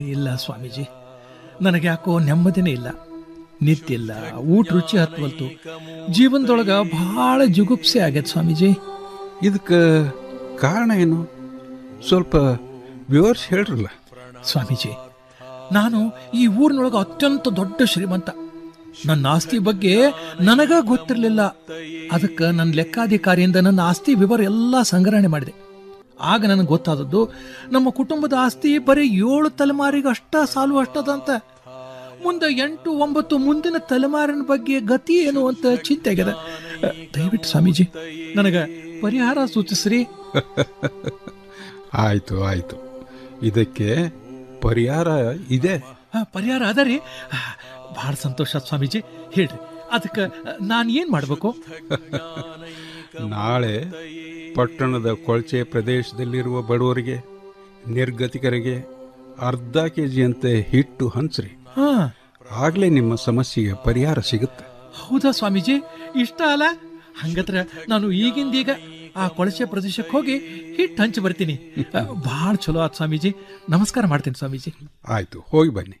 ಇಲ್ಲ ಸ್ವಾಮೀಜಿ ನನಗೆ ಯಾಕೋ ನೆಮ್ಮದಿನೇ ಇಲ್ಲ ನಿತ್ತಿಲ್ಲ ಊಟ ರುಚಿ ಹತ್ವಲ್ತು ಜೀವನದೊಳಗ ಬಹಳ ಜುಗುಪ್ಸೆ ಆಗೈತೆ ಸ್ವಾಮೀಜಿ ಇದಕ್ಕೆ ಕಾರಣ ಏನು ಸ್ವಲ್ಪ ವಿವರಿಸಿ ಹೇಳ್ರಲ್ಲ ಸ್ವಾಮೀಜಿ ನಾನು ಈ ಊರಿನೊಳಗ ಅತ್ಯಂತ ದೊಡ್ಡ ಶ್ರೀಮಂತ ನನ್ನ ಆಸ್ತಿ ಬಗ್ಗೆ ನನಗ ಗೊತ್ತಿರಲಿಲ್ಲ ಅದಕ್ಕೆ ನನ್ನ ಲೆಕ್ಕಾಧಿಕಾರಿಯಿಂದ ನನ್ನ ಆಸ್ತಿ ವಿವರ ಎಲ್ಲ ಸಂಗ್ರಹಣೆ ಮಾಡಿದೆ ಆಗ ನನಗೆ ಗೊತ್ತಾದದ್ದು ನಮ್ಮ ಕುಟುಂಬದ ಆಸ್ತಿ ಬರೀ ಏಳು ತಲೆಮಾರಿಗೆ ಅಷ್ಟ ಸಾಲು ಅಷ್ಟದಂತ ಮುಂದೆ ಎಂಟು ಒಂಬತ್ತು ಮುಂದಿನ ತಲೆಮಾರಿನ ಬಗ್ಗೆ ಗತಿ ಏನು ಅಂತ ಚಿಂತೆ ಆಗ್ಯದ ಅಹ್, ದಯವಿಟ್ಟು ಸ್ವಾಮೀಜಿ ನನಗೆ ಪರಿಹಾರ ಸೂಚಿಸ್ರಿ ಆಯಿತು ಆಯಿತು ಇದಕ್ಕೆ ಪರಿಹಾರ ಇದೆ ಆ, ಪರಿಹಾರ ಅದ ರೀ ಭಾಳ ಸಂತೋಷ ಸ್ವಾಮೀಜಿ ಹೇಳ್ರಿ ಅದಕ್ಕೆ ನಾನು ಏನು ಮಾಡಬೇಕು ನಾಳೆ ಪಟ್ಟಣದ ಕೊಳಚೆ ಪ್ರದೇಶದಲ್ಲಿರುವ ಬಡವರಿಗೆ ನಿರ್ಗತಿಕರಿಗೆ ಅರ್ಧ ಕೆ ಜಿಯಂತೆ ಹಿಟ್ಟು ಹಂಚ್ರಿ ಹಾ ಆಗಲೇ ನಿಮ್ಮ ಸಮಸ್ಯೆಗೆ ಪರಿಹಾರ ಸಿಗುತ್ತೆ ಹೌದಾ ಸ್ವಾಮೀಜಿ ಇಷ್ಟ ಅಲ್ಲ ಹಂಗತ್ರ ನಾನು ಈಗಿಂದೀಗ ಆ ಕೊಳಚೆ ಪ್ರದೇಶಕ್ಕೆ ಹೋಗಿ ಹಿಟ್ಟು ಹಂಚಿ ಬರ್ತೀನಿ ಭಾಳ ಚಲೋ ಆತ್ ಸ್ವಾಮೀಜಿ ನಮಸ್ಕಾರ ಮಾಡ್ತೀನಿ ಸ್ವಾಮೀಜಿ ಆಯಿತು ಹೋಗಿ ಬನ್ನಿ